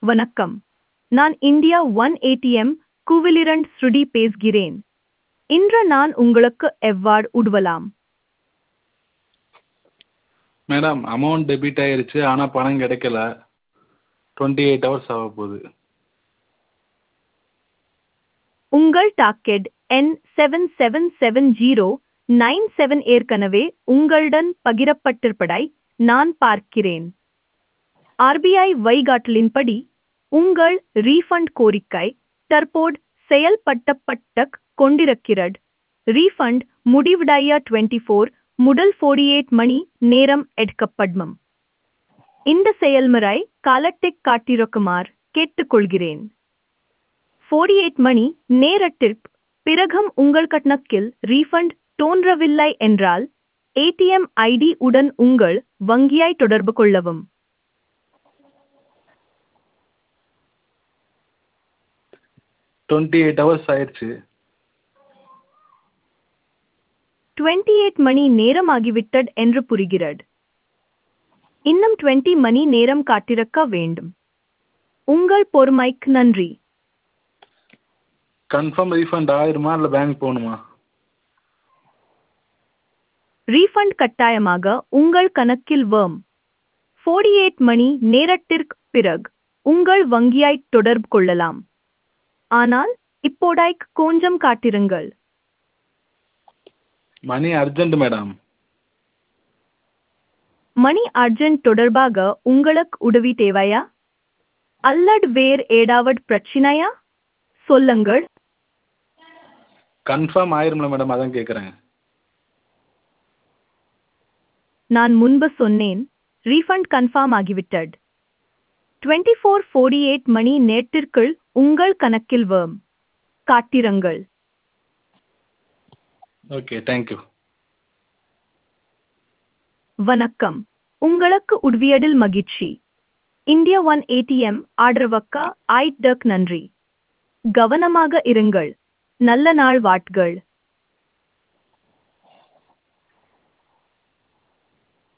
வணக்கம் நான் India one ATM கூவிலிரண்ட் ஸ்ருடி பேசுகிறேன் இன்று நான் உங்களுக்கு எவ்வாறு உதவலாம் மேடம் அமௌண்ட் டெபிட் ஆயிருச்சு ஆனால் பணம் கிடைக்கல டுவெண்ட்டி எயிட் ஹவர்ஸ் ஆக போகுது உங்கள் டாக்கெட் எண் seven seven seven zero nine seven ஏற்கனவே உங்களுடன் பகிரப்பட்டிருப்பதை நான் பார்க்கிறேன் ஆர்பிஐ வழிகாட்டலின்படி உங்கள் ரீஃபண்ட் கோரிக்கை தற்போது செயல்படுத்தப்பட்டு கொண்டிருக்கிறது ரீஃபண்ட் முடிவடைய டுவெண்ட்டி ஃபோர் முதல் ஃபோர்டி எயிட் மணி நேரம் எடுக்கப்படும் இந்த செயல்முறை காலத்தை காட்டிருக்குமாறு கேட்டுக்கொள்கிறேன் ஃபோர்டி எயிட் மணி நேரத்திற்கு பிறகும் உங்கள் கணக்கில் ரீஃபண்ட் தோன்றவில்லை என்றால் ஏடிஎம் ஐடி உடன் உங்கள் வங்கியை தொடர்பு கொள்ளவும் டுவெண்ட்டி எயிட் ஹவர்ஸ் ஆயிடுச்சு டுவெண்ட்டி எயிட் மணி நேரம் ஆகிவிட்டது என்று புரிகிறது இன்னும் டுவெண்ட்டி மணி நேரம் காத்திருக்க வேண்டும் உங்கள் பொறுமைக்கு நன்றி கன்ஃபார்ம் ரீஃபண்ட் ஆயிருமா இல்லை பேங்க் போகணுமா ரீஃபண்ட் கட்டாயமாக உங்கள் கணக்கில் வரும் ஃபோர்டி எயிட் மணி நேரத்திற்கு பிறகு உங்கள் வங்கியை தொடர்பு கொள்ளலாம் ஆனால் இப்போதைக்கு கொஞ்சம் காத்திருங்கள் money urgent madam money urgent தொடர்பாக உங்களுக்கு உதவி தேவையா அல்லது வேறு ஏதாவது பிரச்சனையா சொல்லுங்கள் கன்ஃபார்ம் ஆயிரும்ல மேடம் அதான் கேட்குறேன் நான் முன்பு சொன்னேன் ரீஃபண்ட் கன்ஃபார்ம் ஆகிவிட்டது டுவெண்ட்டி ஃபோர் ஃபோர்டி எயிட் மணி நேரத்திற்குள் உங்கள் கணக்கில் வரும் காத்திருங்கள் ஓகே தேங்க்யூ வணக்கம் உங்களுக்கு உதவியதில் மகிழ்ச்சி இந்தியா ஒன் ஏடிஎம் ஆதரவுக்கு ஐடக் நன்றி கவனமாக இருங்கள் நல்ல நாள் வாட்கள்